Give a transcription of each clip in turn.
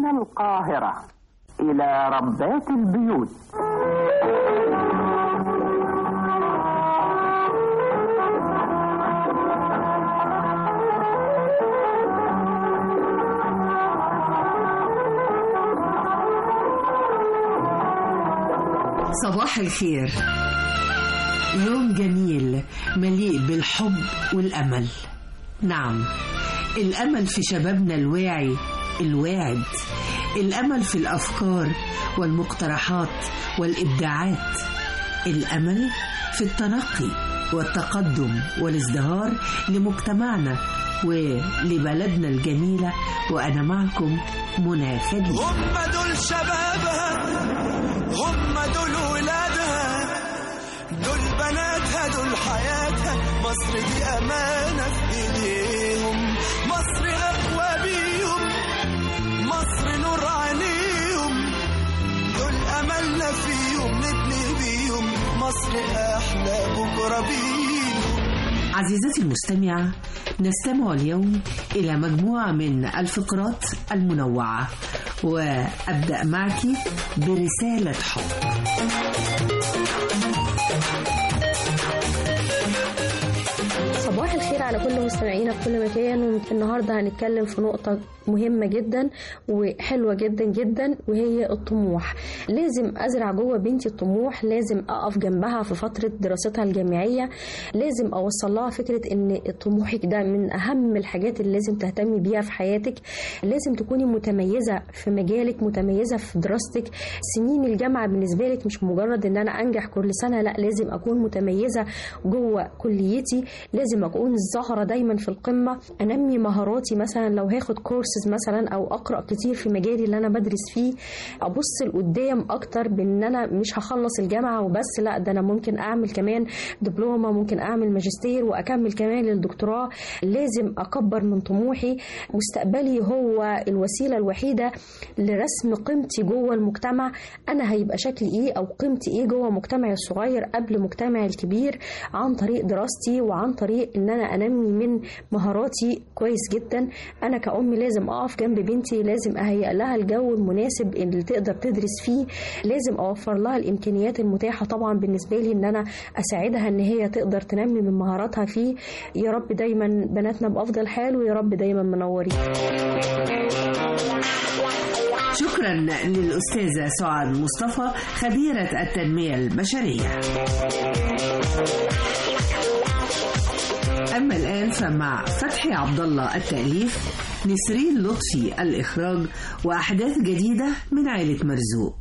القاهرة إلى ربات البيوت صباح الخير يوم جميل مليء بالحب والأمل نعم الأمل في شبابنا الواعي الواعد الأمل في الأفكار والمقترحات والإبداعات الأمل في الترقي والتقدم والازدهار لمجتمعنا ولبلدنا الجميلة وأنا معكم منى خديجة هم دول شبابها هم دول ولادها دول بناتها دول حياتها مصر دي أمانة في إيديهم مصر أقوى بيهم مصر نور عينيهم دول أملنا فيهم نبني بيهم مصر أحلى بكرة بيهم عزيزتي المستمعة نستمع اليوم إلى مجموعة من الفقرات المنوعة وأبدأ معك برسالة حب صباح الخير على كل مستمعينا في كل مكان والنهارده هنتكلم في نقطة مهمة جدا وحلوة جدا جدا وهي الطموح لازم أزرع جوه بنتي الطموح لازم أقف جنبها في فترة دراستها الجامعية لازم أوصل لها فكرة إن طموحك ده من أهم الحاجات اللي لازم تهتمي بيها في حياتك لازم تكوني متميزة في مجالك متميزة في دراستك سنين الجامعة بالنسبة لك مش مجرد إن أنا أنجح كل سنة لا لازم أكون متميزة جوه كليتي لازم اكون الزهره دايما في القمه انمي مهاراتي مثلا لو هاخد كورسز مثلا او اقرا كتير في مجالي اللي انا بدرس فيه ابص لقدام اكتر بان انا مش هخلص الجامعه وبس لا ده انا ممكن اعمل كمان دبلومه ممكن اعمل ماجستير واكمل كمان للدكتوراه لازم اكبر من طموحي مستقبلي هو الوسيله الوحيده لرسم قيمتي جوه المجتمع انا هيبقى شكلي ايه او قيمتي ايه جوه مجتمعي الصغير قبل مجتمعي الكبير عن طريق دراستي وعن طريق ان انا انمي من مهاراتي كويس جدا انا كأم لازم اقف جنب بنتي لازم اهيئ لها الجو المناسب اللي تقدر تدرس فيه لازم اوفر لها الامكانيات المتاحه طبعا بالنسبه لي ان انا اساعدها ان هي تقدر تنمي من مهاراتها فيه يا رب دايما بناتنا بافضل حال ويا رب دايما منورين شكرا للأستاذة سعاد مصطفى خبيرة التنمية البشرية أما الآن فمع فتحي عبد الله التأليف نسرين لطفي الإخراج وأحداث جديدة من عائلة مرزوق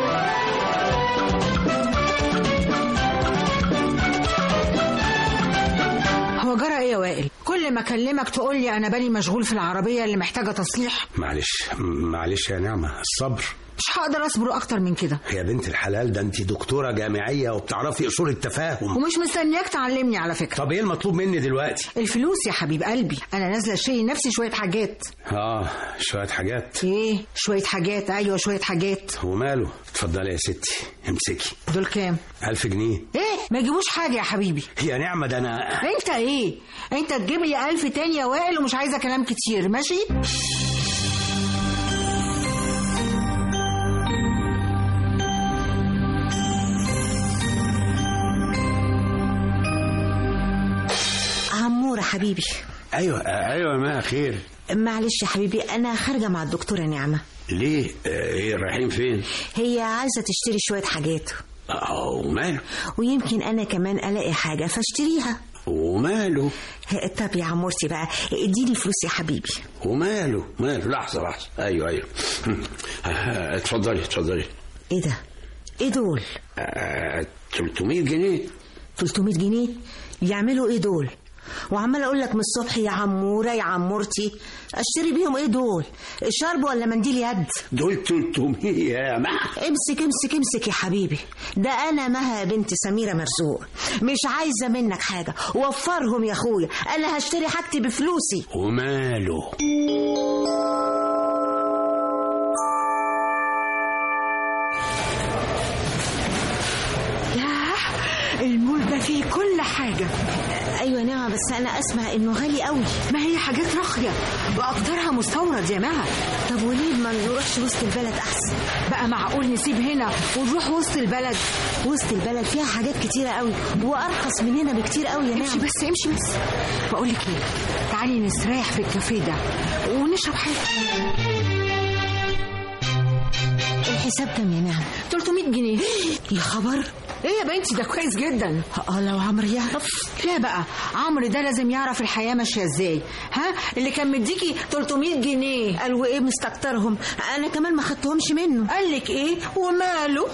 هو جرى ايه يا وائل كل ما اكلمك تقول لي انا بالي مشغول في العربيه اللي محتاجه تصليح معلش معلش يا نعمة الصبر مش هقدر اصبر اكتر من كده يا بنت الحلال ده انت دكتورة جامعية وبتعرفي اصول التفاهم ومش مستنياك تعلمني على فكره طب ايه المطلوب مني دلوقتي الفلوس يا حبيب قلبي انا نازله اشتري لنفسي شويه حاجات اه شوية حاجات ايه شويه حاجات ايوه شويه حاجات وماله اتفضلي يا ستي امسكي دول كام ألف جنيه ايه ما يجيبوش حاجه يا حبيبي يا نعمة ده أنا انت ايه انت تجيب لي ألف تاني يا وائل ومش عايزه كلام كتير ماشي عمورة حبيبي أيوة أيوة ما خير معلش يا حبيبي أنا خارجة مع الدكتورة نعمة ليه آه، ايه رايحين فين هي عايزة تشتري شوية حاجات اه وماله ويمكن أنا كمان ألاقي حاجة فاشتريها وماله طب يا عمورتي بقى اديني فلوس يا حبيبي وماله ماله لحظة لحظة أيوة أيوة آه، اتفضلي اتفضلي ايه ده ايه دول آه، 300 جنيه 300 جنيه يعملوا ايه دول وعمال اقول لك من الصبح يا عموره يا عمورتي اشتري بيهم ايه دول الشرب ولا منديل يد دول 300 يا ما امسك امسك امسك يا حبيبي ده انا مها بنت سميره مرزوق مش عايزه منك حاجه وفرهم يا اخويا انا هشتري حاجتي بفلوسي وماله ياه المول ده فيه كل حاجة ايوه يا نعمه بس انا اسمع انه غالي قوي ما هي حاجات راقية وأكترها مستورد يا مها طب وليه ما نروحش وسط البلد احسن بقى معقول نسيب هنا ونروح وسط البلد وسط البلد فيها حاجات كتيره قوي وارخص من هنا بكتير قوي يا امشي نعمه بس امشي بس بقول لك ايه تعالي نستريح في الكافيه ده ونشرب حاجة الحساب كام يا نعمه 300 جنيه يا خبر ايه يا بنتي ده كويس جدا اه لو عمرو يعرف لا بقى عمرو ده لازم يعرف الحياة ماشية ازاي ها اللي كان مديكي 300 جنيه قال وايه مستكترهم انا كمان ما خدتهمش منه قال لك ايه وماله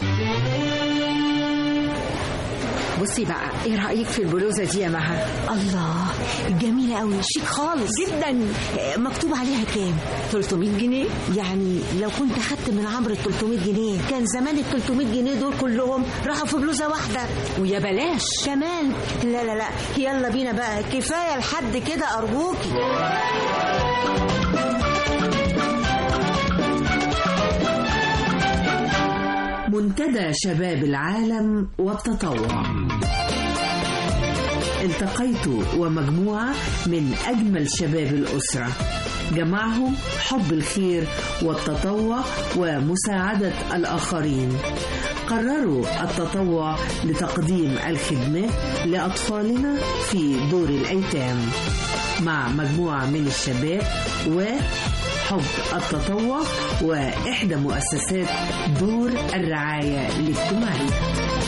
بصي بقى ايه رأيك في البلوزة دي يا مها الله جميله قوي شيك خالص جدا آه، مكتوب عليها كام 300 جنيه يعني لو كنت خدت من عمرو ال 300 جنيه كان زمان ال 300 جنيه دول كلهم راحوا في بلوزه واحده ويا بلاش كمان لا لا لا يلا بينا بقى كفايه لحد كده ارجوكي منتدى شباب العالم والتطوع التقيت ومجموعة من أجمل شباب الأسرة جمعهم حب الخير والتطوع ومساعدة الآخرين قرروا التطوع لتقديم الخدمات لأطفالنا في دور الأيتام مع مجموعة من الشباب وحب التطوع وإحدى مؤسسات دور الرعاية الاجتماعية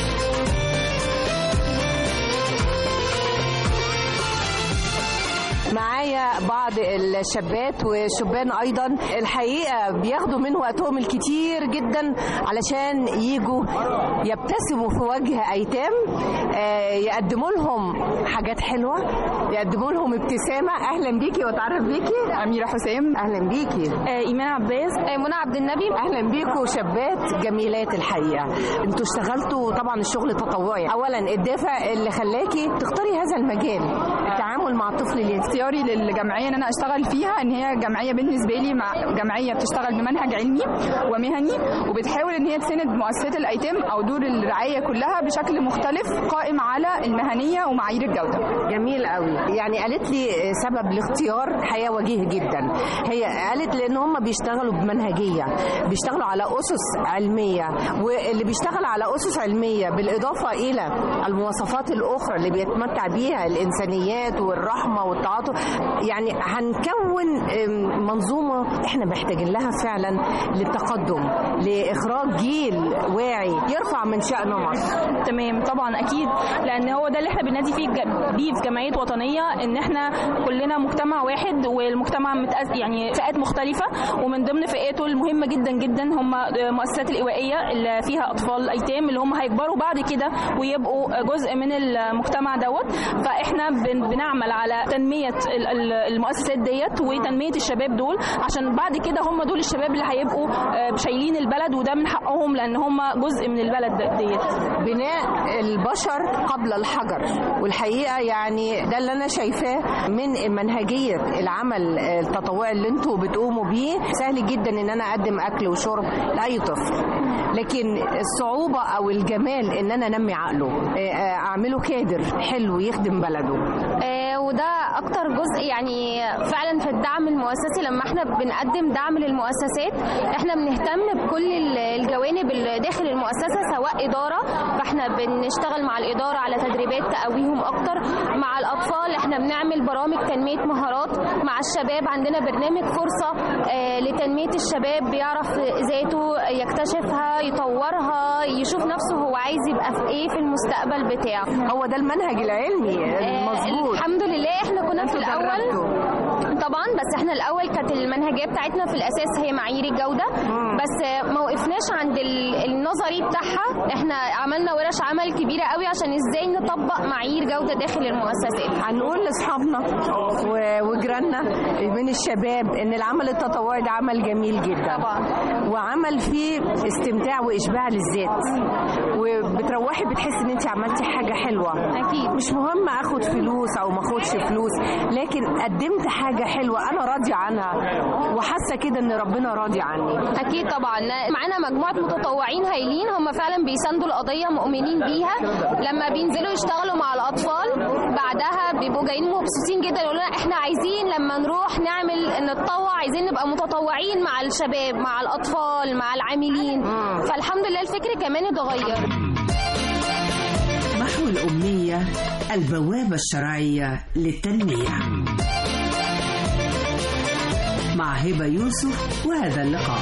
معايا بعض الشابات والشبان ايضا الحقيقه بياخدوا من وقتهم الكتير جدا علشان يجوا يبتسموا في وجه ايتام آه، يقدموا لهم حاجات حلوه يقدموا لهم ابتسامه اهلا بيكي واتعرف بيكي اميره حسام اهلا بيكي ايمان عباس منى عبد النبي اهلا بيكم شابات جميلات الحقيقه انتوا اشتغلتوا طبعا الشغل تطوعي اولا الدافع اللي خلاكي تختاري هذا المجال التعامل مع الطفل اليتيم اختياري للجمعيه ان انا اشتغل فيها ان هي جمعيه بالنسبه لي مع جمعيه بتشتغل بمنهج علمي ومهني وبتحاول ان هي تساند مؤسسات الايتام او دور الرعايه كلها بشكل مختلف قائم على المهنيه ومعايير الجوده جميل قوي يعني قالت لي سبب الاختيار حياه وجيه جدا هي قالت لان هم بيشتغلوا بمنهجيه بيشتغلوا على اسس علميه واللي بيشتغل على اسس علميه بالاضافه الى المواصفات الاخرى اللي بيتمتع بيها الانسانيات والرحمه والتعاطف يعني هنكون أم، منظومه احنا محتاجين لها فعلا للتقدم لاخراج جيل واعي يرفع من شان مصر تمام طبعا اكيد لان هو ده اللي احنا بننادي فيه ج- بيه في جمعيه وطنيه ان احنا كلنا مجتمع واحد والمجتمع متأز يعني فئات مختلفه ومن ضمن فئاته المهمه جدا جدا هم المؤسسات الايوائيه اللي فيها اطفال ايتام اللي هم هيكبروا بعد كده ويبقوا جزء من المجتمع دوت فاحنا بن- بنعمل على تنميه ال- ال- المؤسسات ديت وتنميه الشباب دول عشان بعد كده هم دول الشباب اللي هيبقوا آه، شايلين البلد وده من حقهم لان هم جزء من البلد د- ديت بناء البشر قبل الحجر والحقيقه يعني ده اللي انا شايفاه من منهجيه العمل التطوعي اللي انتوا بتقوموا بيه سهل جدا ان انا اقدم اكل وشرب لاي طفل لكن الصعوبه او الجمال ان انا انمي عقله آه، آه، اعمله كادر حلو يخدم بلده آه، وده اكتر جزء يعني فعلا في الدعم المؤسسي لما احنا بنقدم دعم للمؤسسات احنا بنهتم بكل ال- الجوانب اللي داخل المؤسسه سواء اداره فاحنا بنشتغل مع الاداره على تدريبات تقويهم اكتر مع الاطفال احنا بنعمل برامج تنميه مهارات مع الشباب عندنا برنامج فرصه آه، لتنميه الشباب بيعرف ذاته يكتشفها يطورها يشوف نفسه هو عايز يبقى في ايه في المستقبل بتاعه هو ده المنهج العلمي المظبوط الحمد لله احنا كنا في الاول طبعا بس احنا الاول كانت المنهجيه بتاعتنا في الاساس هي معايير الجوده بس ما وقفناش عند ال- النظري بتاعها احنا عملنا ورش عمل كبيره قوي عشان ازاي نطبق معايير جوده داخل المؤسسات هنقول لاصحابنا و- وجيراننا من الشباب ان العمل التطوعي ده عمل جميل جدا طبعا وعمل فيه استمتاع واشباع للذات وبتروحي بتحسي ان انت عملتي حاجه حلوه اكيد مش مهم اخد فلوس او ما اخدش فلوس لكن قدمت حاجه حلوه انا راضيه عنها وحاسه كده ان ربنا راضي عني اكيد طبعا معانا مجموعه متطوعين هايلين هم فعلا بيساندوا القضيه مؤمنين بيها لما بينزلوا يشتغلوا مع الاطفال بعدها بيبقوا جايين مبسوطين جدا يقولوا لنا احنا عايزين لما نروح نعمل نتطوع عايزين نبقى متطوعين مع الشباب مع الاطفال مع العاملين فالحمد لله الفكر كمان اتغير محو الأمنية البوابة الشرعية للتنمية مع هبة يوسف وهذا اللقاء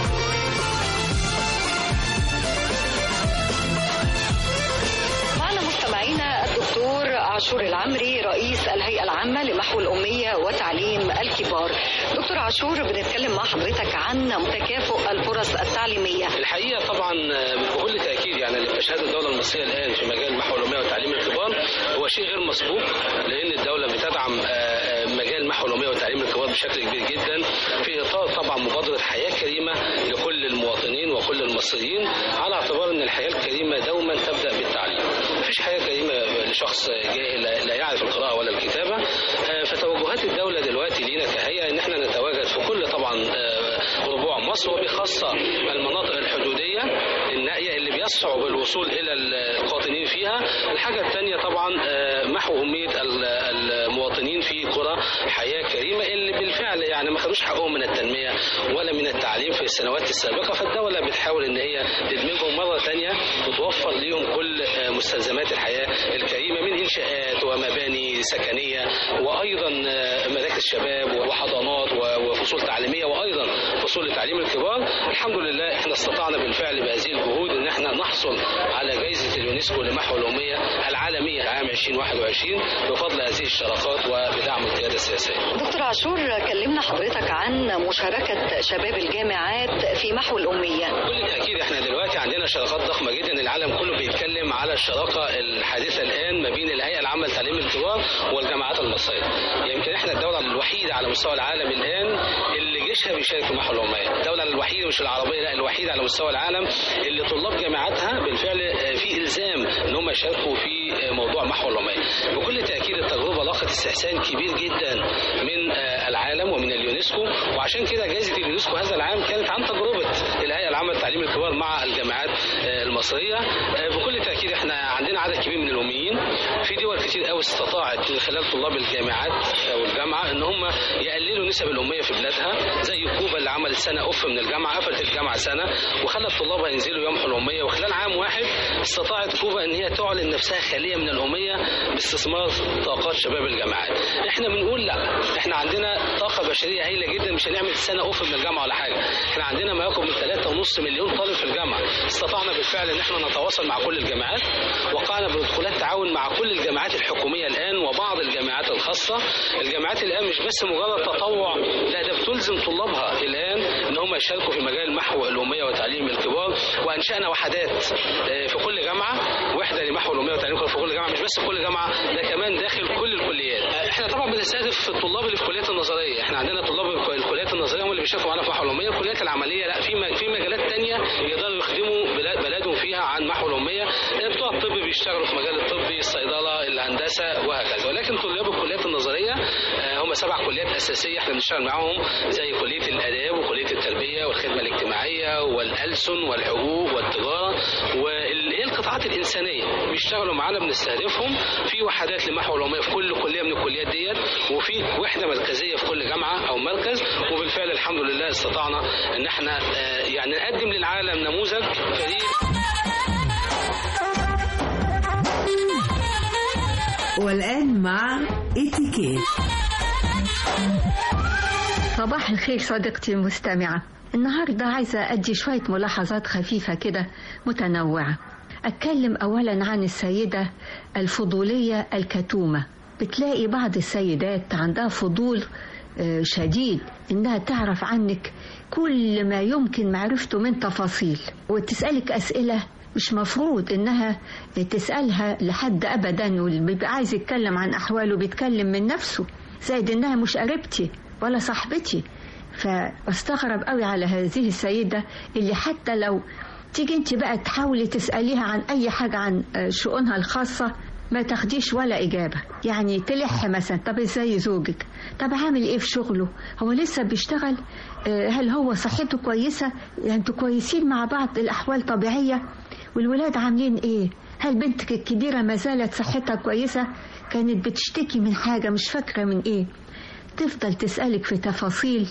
معنا مستمعينا الدكتور عاشور العمري رئيس الهيئة العامة لمحو الأمية وتعليم الكبار دكتور عاشور بنتكلم مع حضرتك عن تكافؤ الفرص التعليمية الحقيقه طبعا بكل تاكيد يعني اللي بتشهده الدوله المصريه الان في مجال محو الاميه وتعليم الكبار هو شيء غير مسبوق لان الدوله بتدعم آه، آه، مجال محو الاميه وتعليم الكبار بشكل كبير جدا في اطار طبعا مبادره حياه كريمه لكل المواطنين وكل المصريين على اعتبار ان الحياه الكريمه دوما تبدا بالتعليم مفيش حياه كريمه لشخص جاهل لا- لا يعرف القراءه ولا الكتابه آه، فتوجهات الدوله دلوقتي لينا كهيئه ان احنا نتواجد في كل طبعا آه، ربوع مصر وبخاصه المناطق الحدوديه النائيه اللي بيصعب الوصول الى القاطنين فيها الحاجه الثانيه طبعا آه، محو اميه ال- المواطنين في قرى حياه كريمه اللي بالفعل يعني ما خدوش حقهم من التنميه ولا من التعليم في السنوات السابقه فالدوله بتحاول ان هي تدمجهم مره ثانيه وتوفر ليهم كل آه، مستلزمات الحياه الكريمه من انشاءات ومباني سكنيه وايضا آه، مراكز شباب وحضانات و- وفصول تعليميه وايضا فصول لتعليم الكبار الحمد لله احنا استطعنا بالفعل بهذه الجهود ان احنا نحصل على جائزه اليونسكو لمحو الاميه العالميه عام 2021 بفضل هذه الشراكات وبدعم القياده السياسيه دكتور عاشور كلمنا حضرتك عن مشاركة شباب الجامعات في محو الأمية بكل تاكيد احنا دلوقتي عندنا شراكات ضخمه جدا العالم كله بيتكلم على الشراكه الحادثه الان ما بين الهيئه العامه لتعليم الكبار والجامعات المصريه يمكن احنا الدوله الوحيده على مستوى العالم الان اللي جيشها بيشارك في محو الاميه الدوله الوحيده مش العربيه لا الوحيده على مستوى العالم اللي طلاب جامعاتها بالفعل آه، في الزام ان هم يشاركوا في آه، موضوع محو الاميه بكل تاكيد التجربه لاقت استحسان كبير جدا من آه، العالم ومن اليونسكو وعشان كده جائزه اليونسكو هذا العام كانت عن تجربه الهيئه العامه لتعليم الكبار مع الجامعات آه، المصريه آه، بكل تاكيد احنا عندنا عدد كبير من الاميين في دول كتير قوي استطاعت من خلال طلاب الجامعات او الجامعه ان هم يقللوا نسب الاميه في بلادها زي كوبا اللي عملت سنه اوف من الجامعه قفلت الجامعه سنه وخلت طلابها ينزلوا يمحوا الاميه وخلال عام واحد استطاعت كوبا ان هي تعلن نفسها خاليه من الاميه باستثمار طاقات شباب الجامعات احنا بنقول لا احنا عندنا طاقه بشريه هائله جدا مش هنعمل سنه اوف من الجامعه ولا حاجه احنا عندنا ما يقرب من 3.5 مليون طالب في الجامعه استطعنا بالفعل ان احنا نتواصل مع كل الجامعات وقعنا بروتوكولات تعاون مع كل الجامعات الحكوميه الان وبعض الجامعات الخاصه الجامعات الان مش بس مجرد تطوع لا ده بتلزم طلابها الان ان هم يشاركوا في مجال محو الاميه وتعليم الكبار وانشانا وحدات آه، في كل جامعه وحده لمحو الاميه وتعليم الكبار في كل جامعه مش بس في كل جامعه ده كمان داخل كل الكليات آه، احنا طبعا بنستهدف الطلاب اللي في الكليات النظريه احنا عندنا طلاب الك- الكليات النظريه هم اللي بيشاركوا معانا في محو الاميه الكليات العمليه لا في م- في مجالات تانية يقدروا يخدموا بلاد بلادهم فيها عن محو الاميه آه، بتوع الطب بيشتغلوا في مجال الطبي الصيدله الهندسه وهكذا ولكن طلاب الكليات النظريه آه، هم سبع كليات اساسيه احنا بنشتغل معاهم زي كليه الاداب وكليه التربيه والخدمه الاجتماعيه والالسن والحقوق والتجاره واللي هي القطاعات الانسانيه بيشتغلوا معانا بنستهدفهم في وحدات لمحو الاميه في كل كليه من الكليات ديت وفي وحده مركزيه في كل جامعه او مركز وبالفعل الحمد لله استطعنا ان احنا آه، يعني نقدم للعالم نموذج فريد والآن مع اتيكيت صباح الخير صديقتي المستمعة النهاردة عايزة أدي شوية ملاحظات خفيفة كده متنوعة أتكلم أولا عن السيدة الفضولية الكتومة بتلاقي بعض السيدات عندها فضول آه، شديد إنها تعرف عنك كل ما يمكن معرفته من تفاصيل وتسألك أسئلة مش مفروض إنها تسألها لحد أبدا واللي بيبقى عايز يتكلم عن أحواله بيتكلم من نفسه زائد إنها مش قريبتي ولا صاحبتي فاستغرب قوي على هذه السيدة اللي حتى لو تيجي انت بقى تحاولي تسأليها عن أي حاجة عن شؤونها الخاصة ما تاخديش ولا إجابة يعني تلح مثلا طب إزاي زوجك طب عامل إيه في شغله هو لسه بيشتغل هل هو صحته كويسة يعني انتوا كويسين مع بعض الأحوال طبيعية والولاد عاملين إيه هل بنتك الكبيرة ما زالت صحتها كويسة كانت بتشتكي من حاجة مش فاكرة من إيه تفضل تسألك في تفاصيل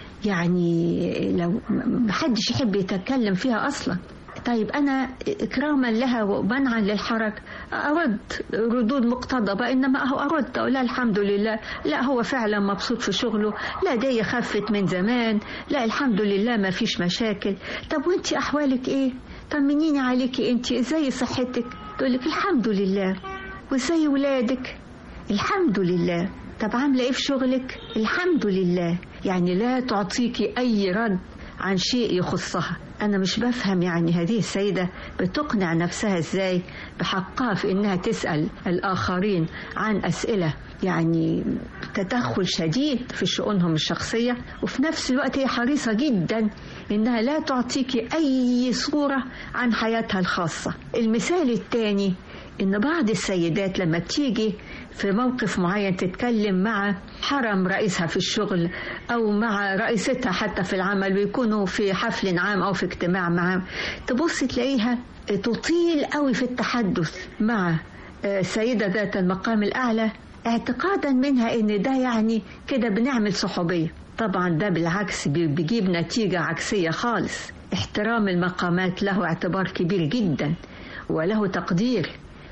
يعني لو محدش يحب يتكلم فيها أصلا طيب أنا إكراما لها ومنعا للحرج أرد ردود مقتضبة إنما أهو أرد أقول لا الحمد لله لا هو فعلا مبسوط في شغله لا دي خفت من زمان لا الحمد لله ما فيش مشاكل طب وانت أحوالك إيه طمنيني عليكي انت ازاي صحتك تقول لك الحمد لله وازاي ولادك الحمد لله طب عامله ايه في شغلك الحمد لله يعني لا تعطيكي اي رد عن شيء يخصها أنا مش بفهم يعني هذه السيدة بتقنع نفسها إزاي بحقها في إنها تسأل الآخرين عن أسئلة يعني تدخل شديد في شؤونهم الشخصية وفي نفس الوقت هي حريصة جدا إنها لا تعطيك أي صورة عن حياتها الخاصة المثال الثاني إن بعض السيدات لما بتيجي في موقف معين تتكلم مع حرم رئيسها في الشغل أو مع رئيستها حتى في العمل ويكونوا في حفل عام أو في اجتماع معهم تبص تلاقيها تطيل قوي في التحدث مع سيدة ذات المقام الأعلى اعتقادا منها ان ده يعني كده بنعمل صحوبية طبعا ده بالعكس بيجيب نتيجة عكسية خالص احترام المقامات له اعتبار كبير جدا وله تقدير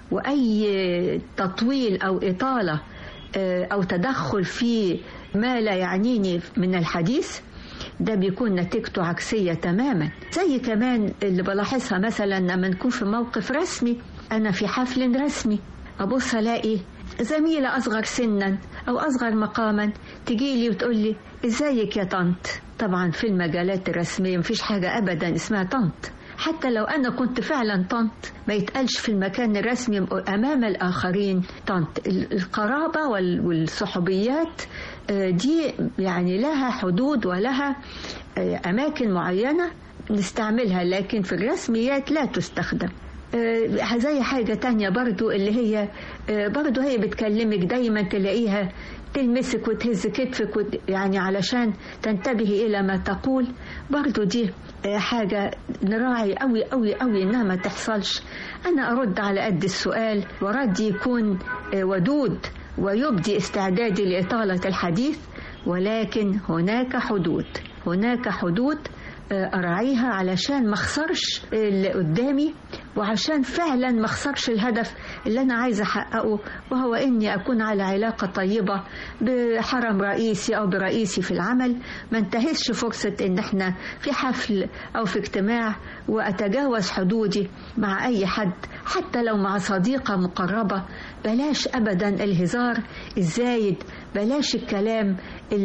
وأي تطويل أو إطالة أو تدخل في ما لا يعنيني من الحديث ده بيكون نتيجته عكسية تماما زي كمان اللي بلاحظها مثلا لما نكون في موقف رسمي أنا في حفل رسمي أبص ألاقي زميلة أصغر سنا أو أصغر مقاما تجيلي وتقولي إزيك يا طنط طبعا في المجالات الرسمية مفيش حاجة أبدا اسمها طنط حتى لو أنا كنت فعلا طنط ما يتقالش في المكان الرسمي أمام الآخرين طنط القرابة والصحوبيات دي يعني لها حدود ولها أماكن معينة نستعملها لكن في الرسميات لا تستخدم زي حاجة تانية برضو اللي هي برضو هي بتكلمك دايما تلاقيها تلمسك وتهز كتفك وت... يعني علشان تنتبهي إلى ما تقول برضو دي حاجة نراعي قوي قوي قوي إنها ما تحصلش أنا أرد على قد السؤال وردي يكون ودود ويبدي استعدادي لإطالة الحديث ولكن هناك حدود هناك حدود أراعيها علشان ما اخسرش اللي قدامي وعشان فعلا ما اخسرش الهدف اللي أنا عايزة أحققه وهو إني أكون على علاقة طيبة بحرم رئيسي أو برئيسي في العمل ما انتهزش فرصة إن إحنا في حفل أو في اجتماع وأتجاوز حدودي مع أي حد حتى لو مع صديقة مقربة بلاش أبدا الهزار الزايد بلاش الكلام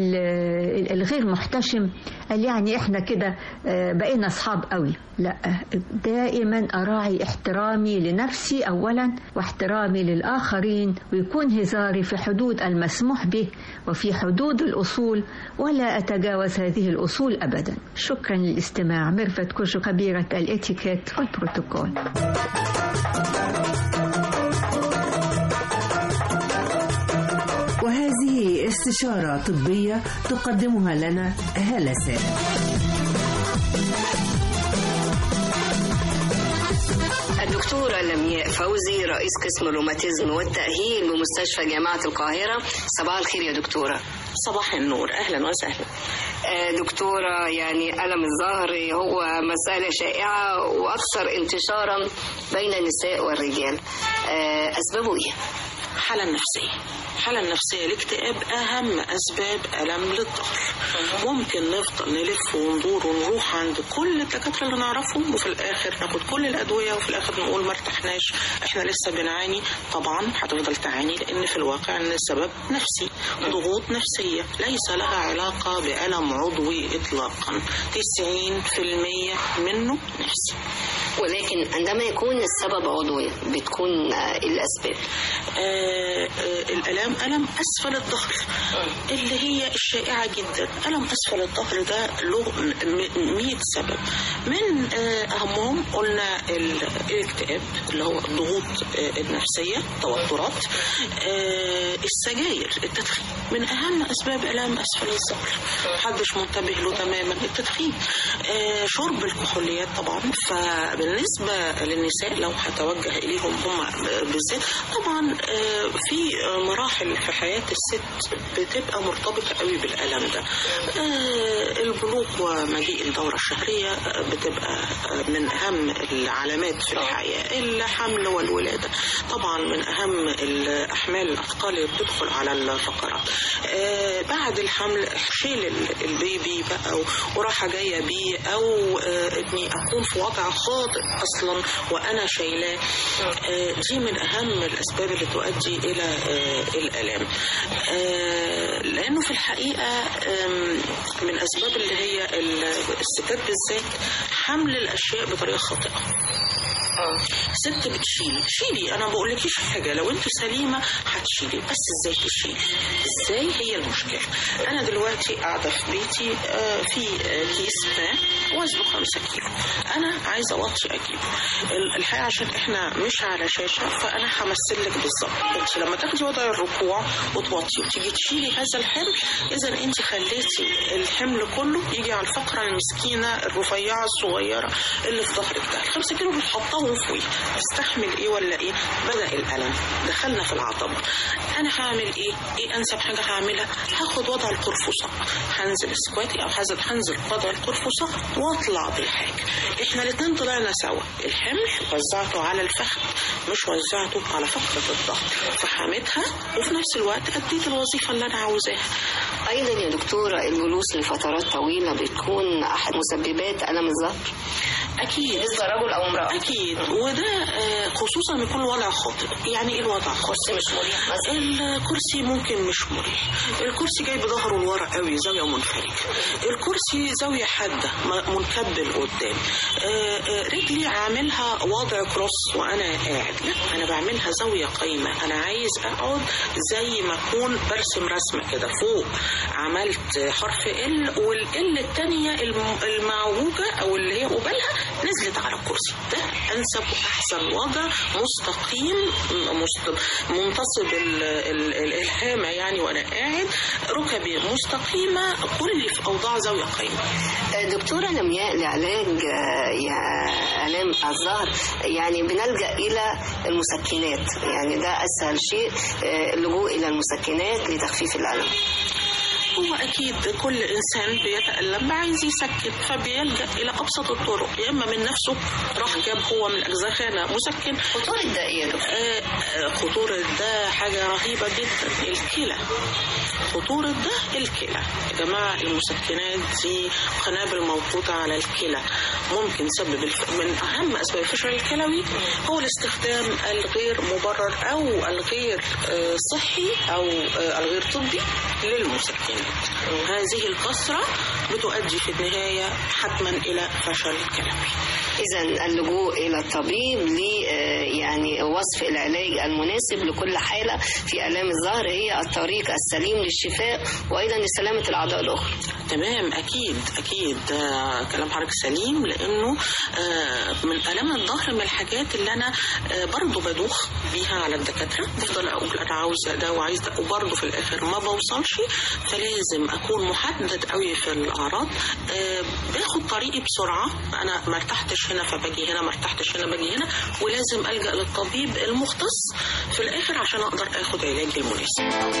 الغير محتشم قال يعني احنا كده بقينا اصحاب قوي لا دائما اراعي احترامي لنفسي اولا واحترامي للاخرين ويكون هزاري في حدود المسموح به وفي حدود الاصول ولا اتجاوز هذه الاصول ابدا شكرا للاستماع ميرفت كوشو خبيره الاتيكيت والبروتوكول وهذه استشارة طبية تقدمها لنا هالة سالم الدكتورة لمياء فوزي رئيس قسم الروماتيزم والتأهيل بمستشفى جامعة القاهرة صباح الخير يا دكتورة صباح النور أهلا وسهلا دكتورة يعني ألم الظهر هو مسألة شائعة وأكثر انتشارا بين النساء والرجال أسبابه إيه؟ الحالة النفسية الحالة النفسية الاكتئاب أهم أسباب ألم للظهر ممكن نفضل نلف وندور ونروح عند كل الدكاترة اللي نعرفهم وفي الآخر ناخد كل الأدوية وفي الآخر نقول ما ارتحناش احنا لسه بنعاني طبعا هتفضل تعاني لأن في الواقع أن السبب نفسي ضغوط نفسية ليس لها علاقة بألم عضوي إطلاقا 90% منه نفسي ولكن عندما يكون السبب عضوي بتكون الأسباب آه آه، آه، الالام الم اسفل الظهر اللي هي الشائعه جدا الم اسفل الظهر ده له 100 سبب من آه، اهمهم قلنا ال- الاكتئاب اللي هو الضغوط آه، النفسيه التوترات آه، السجاير التدخين من اهم اسباب الام اسفل الظهر محدش منتبه له تماما التدخين آه، شرب الكحوليات طبعا فبالنسبه للنساء لو هتوجه اليهم هم بالذات طبعا آه، في مراحل في حياه الست بتبقى مرتبطه قوي بالالم ده آه، البلوغ ومجيء الدوره الشهريه آه، بتبقى آه، من اهم العلامات في الحياه الحمل والولاده طبعا من اهم الاحمال الاثقال اللي بتدخل على الفقرات آه، بعد الحمل شيل ال- البيبي بقى و- وراحه جايه بيه او آه، اني اكون في وضع خاطئ اصلا وانا شايلاه آه، دي من اهم الاسباب اللي تؤدي الى آه، الالام آه، لانه في الحقيقه آم، من اسباب اللي هي ال- الستات بالذات حمل الاشياء بطريقه خاطئه ست بتشيل شيلي انا بقول لكيش حاجه لو انت سليمه هتشيلي بس ازاي تشيلي ازاي هي المشكله انا دلوقتي قاعده في بيتي آه، في آه، كيس ما وزنه 5 كيلو انا عايزه اوطي اجيبه ال- الحقيقه عشان احنا مش على شاشه فانا همثل لك بالظبط انت لما تاخدي وضع الركوع وتوطي وتيجي تشيلي هذا الحمل اذا انت خليتي الحمل كله يجي على الفقره المسكينه الرفيعه الصغيره اللي في ظهرك ده الخمسة كيلو بتحطهم فوقي استحمل ايه ولا ايه بدا الالم دخلنا في العظمه انا هعمل ايه ايه انسب حاجه هعملها هاخد وضع القرفصه هنزل سكواتي او هنزل هنزل وضع القرفصه واطلع بالحاجه احنا الاثنين طلعنا سوا الحمل وزعته على الفخذ مش وزعته على فقره الظهر فحميتها وفي نفس الوقت اديت الوظيفه اللي انا عاوزاها أيضا يا دكتورة الجلوس لفترات طويلة بتكون أحد مسببات ألم الظهر اكيد بالنسبة رجل أو امرأة اكيد وده آه، خصوصا يكون الوضع خاطئ يعني ايه الوضع خاطئ مش مريح الكرسي ممكن مش مريح الكرسي جاي بظهره لورا قوي زاويه منفرجه الكرسي زاويه حاده م- منكب لقدام آه، آه، رجلي عاملها وضع كروس وانا قاعد لا انا بعملها زاويه قايمه انا عايز اقعد زي ما اكون برسم رسمه كده فوق عملت حرف ال والال الثانيه المعوجه او اللي هي قبالها نزلت على الكرسي ده انسب واحسن وضع مستقيم م- مست- منتصب ال- ال- ال- الهامه يعني وانا قاعد ركبي مستقيمه كلي في اوضاع زاويه قايمه دكتورة لمياء لعلاج آه، يا آلام الظهر يعني بنلجأ إلى المسكنات يعني ده أسهل شيء آه، اللجوء إلى المسكنات لتخفيف الألم هو اكيد كل انسان بيتالم عايز يسكن فبيلجا الى ابسط الطرق يا اما من نفسه راح جاب هو من الاجزخانه مسكن خطوره ده ايه يا دكتور؟ آه آه، خطوره ده حاجه رهيبه جدا الكلى خطورة ده الكلى يا جماعة المسكنات دي قنابل موقوتة على الكلى ممكن تسبب الف... من أهم أسباب الفشل الكلوي هو الاستخدام الغير مبرر أو الغير آه، صحي أو آه، الغير طبي للمسكنات هذه الكثرة بتؤدي في النهاية حتما إلى فشل كلوي إذا اللجوء إلى الطبيب ل آه، يعني وصف العلاج المناسب لكل حالة في آلام الظهر هي الطريق السليم للشفاء وأيضا لسلامة الأعضاء الأخرى. تمام اكيد اكيد ده كلام حضرتك سليم لانه آه، من الام الظهر من الحاجات اللي انا آه، برضو بدوخ بيها على الدكاتره بفضل اقول انا عاوزه ده وعايز ده وبرضو في الاخر ما بوصلش فلازم اكون محدد قوي في الاعراض آه، باخد طريقي بسرعه انا ما ارتحتش هنا فباجي هنا ما ارتحتش هنا باجي هنا ولازم الجا للطبيب المختص في الاخر عشان اقدر اخد علاجي المناسب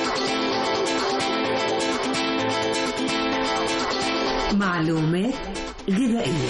معلومات غذائية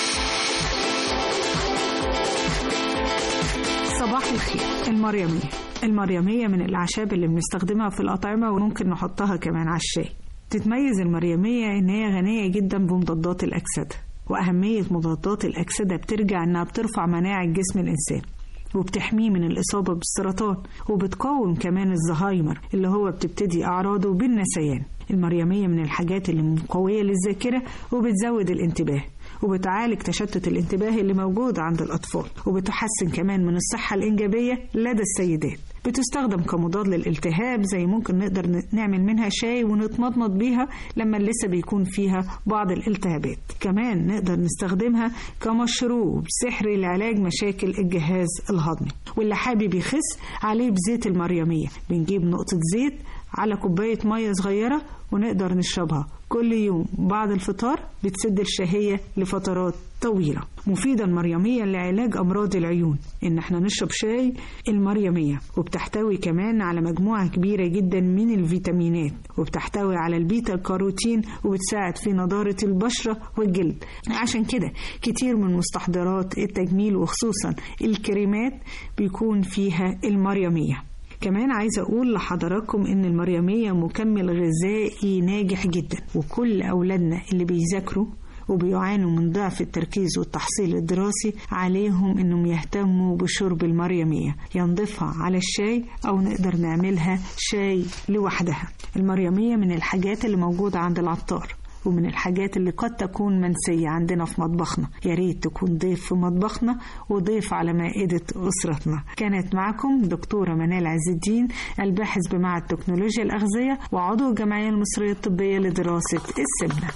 صباح الخير المريمية المريمية من الأعشاب اللي بنستخدمها في الأطعمة وممكن نحطها كمان على الشاي تتميز المريمية إن هي غنية جدا بمضادات الأكسدة وأهمية مضادات الأكسدة بترجع إنها بترفع مناعة جسم الإنسان وبتحميه من الإصابة بالسرطان وبتقاوم كمان الزهايمر اللي هو بتبتدي أعراضه بالنسيان المريمية من الحاجات اللي مقوية للذاكرة وبتزود الانتباه وبتعالج تشتت الانتباه اللي موجود عند الأطفال وبتحسن كمان من الصحة الإنجابية لدى السيدات بتستخدم كمضاد للالتهاب زي ممكن نقدر ن- نعمل منها شاي ونتمضمض بيها لما لسه بيكون فيها بعض الالتهابات كمان نقدر نستخدمها كمشروب سحري لعلاج مشاكل الجهاز الهضمي واللي حابب يخس عليه بزيت المريمية بنجيب نقطة زيت على كوباية مية صغيرة ونقدر نشربها كل يوم بعد الفطار بتسد الشهية لفترات طويلة مفيدة المريمية لعلاج أمراض العيون إن احنا نشرب شاي المريمية وبتحتوي كمان على مجموعة كبيرة جدا من الفيتامينات وبتحتوي على البيتا كاروتين وبتساعد في نضارة البشرة والجلد عشان كده كتير من مستحضرات التجميل وخصوصا الكريمات بيكون فيها المريمية كمان عايزة أقول لحضراتكم إن المريمية مكمل غذائي ناجح جدا وكل أولادنا اللي بيذاكروا وبيعانوا من ضعف التركيز والتحصيل الدراسي عليهم انهم يهتموا بشرب المريمية ينضيفها على الشاي او نقدر نعملها شاي لوحدها المريمية من الحاجات اللي موجودة عند العطار ومن الحاجات اللي قد تكون منسية عندنا في مطبخنا يا ريت تكون ضيف في مطبخنا وضيف على مائدة أسرتنا كانت معكم دكتورة منال عز الدين الباحث بمعهد تكنولوجيا الأغذية وعضو الجمعية المصرية الطبية لدراسة السمنة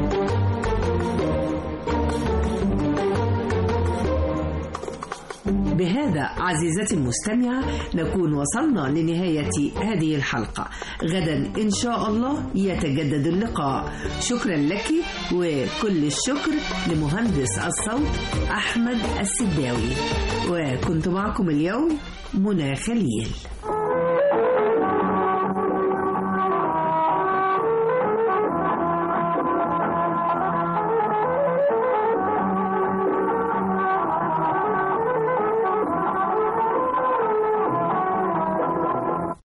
بهذا عزيزتي المستمعة نكون وصلنا لنهاية هذه الحلقة غدا إن شاء الله يتجدد اللقاء شكرا لك وكل الشكر لمهندس الصوت أحمد السداوي وكنت معكم اليوم منى خليل